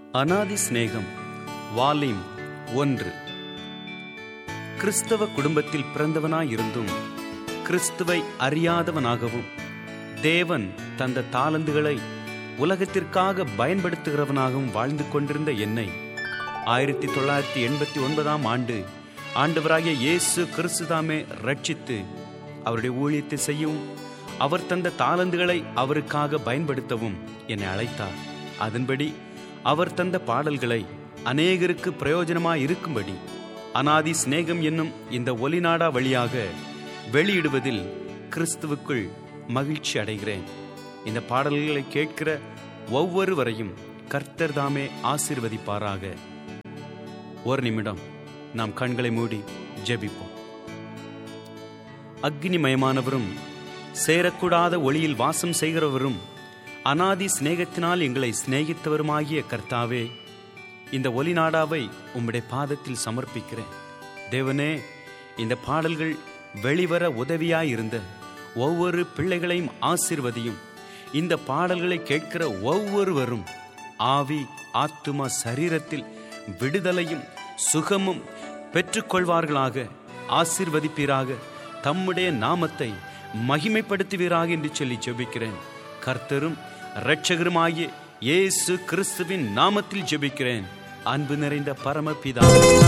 அனாதி சிநேகம் வால்யூம் ஒன்று கிறிஸ்தவ குடும்பத்தில் பிறந்தவனாயிருந்தும் கிறிஸ்துவை அறியாதவனாகவும் தேவன் தந்த தாளந்துகளை உலகத்திற்காக பயன்படுத்துகிறவனாகவும் வாழ்ந்து கொண்டிருந்த என்னை ஆயிரத்தி தொள்ளாயிரத்தி எண்பத்தி ஒன்பதாம் ஆண்டு ஆண்டவராகிய இயேசு கிறிஸ்துதாமே ரட்சித்து அவருடைய ஊழியத்தை செய்யவும் அவர் தந்த தாளந்துகளை அவருக்காக பயன்படுத்தவும் என்னை அழைத்தார் அதன்படி அவர் தந்த பாடல்களை அநேகருக்கு பிரயோஜனமாய் இருக்கும்படி அனாதி சிநேகம் என்னும் இந்த ஒலிநாடா வழியாக வெளியிடுவதில் கிறிஸ்துவுக்குள் மகிழ்ச்சி அடைகிறேன் இந்த பாடல்களை கேட்கிற ஒவ்வொருவரையும் கர்த்தர் தாமே ஆசீர்வதிப்பாராக ஒரு நிமிடம் நாம் கண்களை மூடி ஜெபிப்போம் அக்னிமயமானவரும் சேரக்கூடாத ஒளியில் வாசம் செய்கிறவரும் அனாதி சிநேகத்தினால் எங்களை சிநேகித்தவருமாகிய கர்த்தாவே இந்த ஒலிநாடாவை உம்முடைய பாதத்தில் சமர்ப்பிக்கிறேன் தேவனே இந்த பாடல்கள் வெளிவர உதவியாயிருந்த ஒவ்வொரு பிள்ளைகளையும் ஆசிர்வதியும் இந்த பாடல்களை கேட்கிற ஒவ்வொருவரும் ஆவி ஆத்துமா சரீரத்தில் விடுதலையும் சுகமும் பெற்றுக்கொள்வார்களாக ஆசிர்வதிப்பீராக தம்முடைய நாமத்தை மகிமைப்படுத்துவீராக என்று சொல்லி ஜெபிக்கிறேன் கர்த்தரும் இரட்சகருமாகிய இயேசு கிறிஸ்துவின் நாமத்தில் ஜெபிக்கிறேன் அன்பு நிறைந்த பரமபிதா